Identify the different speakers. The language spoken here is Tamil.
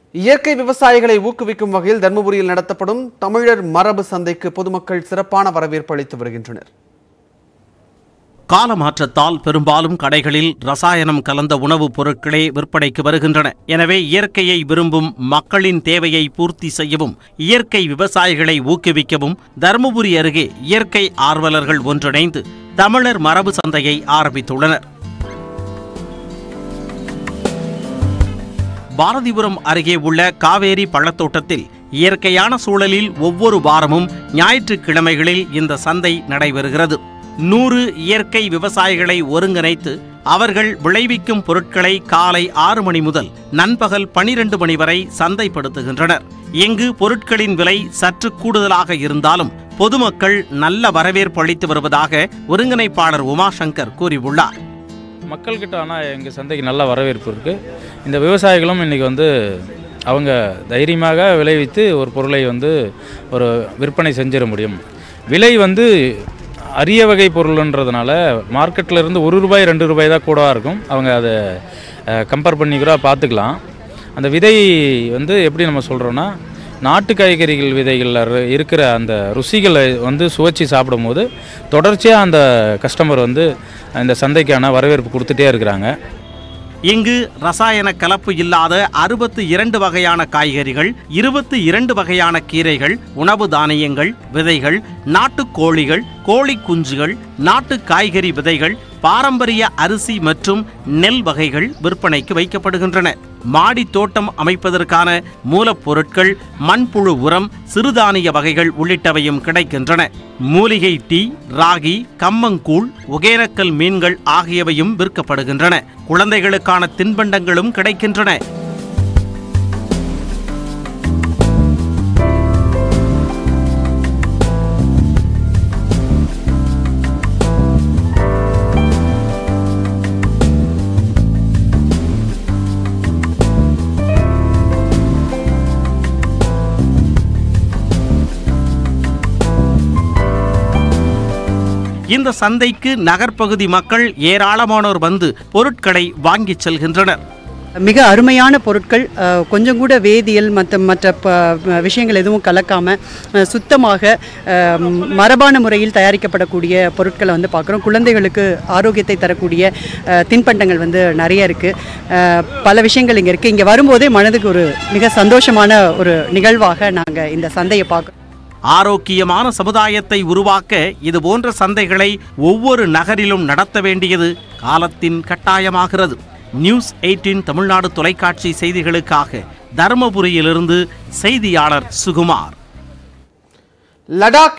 Speaker 1: இயற்கை விவசாயிகளை ஊக்குவிக்கும் வகையில் தர்மபுரியில் நடத்தப்படும் தமிழர் மரபு சந்தைக்கு பொதுமக்கள் சிறப்பான வரவேற்பு அளித்து வருகின்றனர்
Speaker 2: காலமாற்றத்தால் பெரும்பாலும் கடைகளில் ரசாயனம் கலந்த உணவுப் பொருட்களே விற்பனைக்கு வருகின்றன எனவே இயற்கையை விரும்பும் மக்களின் தேவையை பூர்த்தி செய்யவும் இயற்கை விவசாயிகளை ஊக்குவிக்கவும் தருமபுரி அருகே இயற்கை ஆர்வலர்கள் ஒன்றிணைந்து தமிழர் மரபு சந்தையை ஆரம்பித்துள்ளனர் பாரதிபுரம் அருகே உள்ள காவேரி பள்ளத்தோட்டத்தில் இயற்கையான சூழலில் ஒவ்வொரு வாரமும் ஞாயிற்றுக்கிழமைகளில் இந்த சந்தை நடைபெறுகிறது நூறு இயற்கை விவசாயிகளை ஒருங்கிணைத்து அவர்கள் விளைவிக்கும் பொருட்களை காலை ஆறு மணி முதல் நண்பகல் பனிரெண்டு மணி வரை சந்தைப்படுத்துகின்றனர் இங்கு பொருட்களின் விலை சற்று கூடுதலாக இருந்தாலும் பொதுமக்கள் நல்ல வரவேற்பு அளித்து வருவதாக ஒருங்கிணைப்பாளர் உமாசங்கர் கூறியுள்ளார்
Speaker 3: மக்கள்கிட்ட ஆனால் எங்கள் சந்தைக்கு நல்ல வரவேற்பு இருக்குது இந்த விவசாயிகளும் இன்றைக்கி வந்து அவங்க தைரியமாக விளைவித்து ஒரு பொருளை வந்து ஒரு விற்பனை செஞ்சிட முடியும் விலை வந்து அரிய வகை பொருள்ன்றதுனால மார்க்கெட்டில் இருந்து ஒரு ரூபாய் ரெண்டு ரூபாய் தான் கூடவா இருக்கும் அவங்க அதை கம்பேர் பண்ணி கூட பார்த்துக்கலாம் அந்த விதை வந்து எப்படி நம்ம சொல்கிறோன்னா நாட்டு காய்கறிகள் விதைகளில் இரு- இருக்கிற அந்த ருசிகளை வந்து சுவைச்சி சாப்பிடும்போது தொடர்ச்சியாக அந்த கஸ்டமர் வந்து இந்த சந்தைக்கான வரவேற்பு கொடுத்துட்டே இருக்கிறாங்க
Speaker 2: இங்கு ரசாயன கலப்பு இல்லாத அறுபத்து இரண்டு வகையான காய்கறிகள் இருபத்து இரண்டு வகையான கீரைகள் உணவு தானியங்கள் விதைகள் நாட்டுக் கோழிகள் கோழி குஞ்சுகள் நாட்டு காய்கறி விதைகள் பாரம்பரிய அரிசி மற்றும் நெல் வகைகள் விற்பனைக்கு வைக்கப்படுகின்றன மாடி தோட்டம் அமைப்பதற்கான மூலப்பொருட்கள் மண்புழு உரம் சிறுதானிய வகைகள் உள்ளிட்டவையும் கிடைக்கின்றன மூலிகை டீ ராகி கம்மங்கூழ் ஒகேனக்கல் மீன்கள் ஆகியவையும் விற்கப்படுகின்றன குழந்தைகளுக்கான தின்பண்டங்களும் கிடைக்கின்றன இந்த சந்தைக்கு நகர்ப்பகுதி மக்கள் ஏராளமானோர் வந்து பொருட்களை வாங்கிச் செல்கின்றனர்
Speaker 4: மிக அருமையான பொருட்கள் அஹ், கொஞ்சம் கூட வேதியியல் மற்ற மற்ற ப- விஷயங்கள் எதுவும் கலக்காமல் சுத்தமாக அஹ், மரபான முறையில் தயாரிக்கப்படக்கூடிய பொருட்களை வந்து பார்க்குறோம் குழந்தைகளுக்கு ஆரோக்கியத்தை தரக்கூடிய அஹ், தின்பண்டங்கள் வந்து நிறைய இருக்குது பல விஷயங்கள் இங்கே இருக்குது இங்கே வரும்போதே மனதுக்கு ஒரு மிக சந்தோஷமான ஒரு நிகழ்வாக நாங்கள் இந்த சந்தையை பார்க்குறோம்
Speaker 2: ஆரோக்கியமான சமுதாயத்தை உருவாக்க இது போன்ற சந்தைகளை ஒவ்வொரு நகரிலும் நடத்த வேண்டியது காலத்தின் கட்டாயமாகிறது நியூஸ் 18 தமிழ்நாடு தொலைக்காட்சி செய்திகளுக்காக தருமபுரியிலிருந்து செய்தியாளர் சுகுமார்
Speaker 1: லடாக்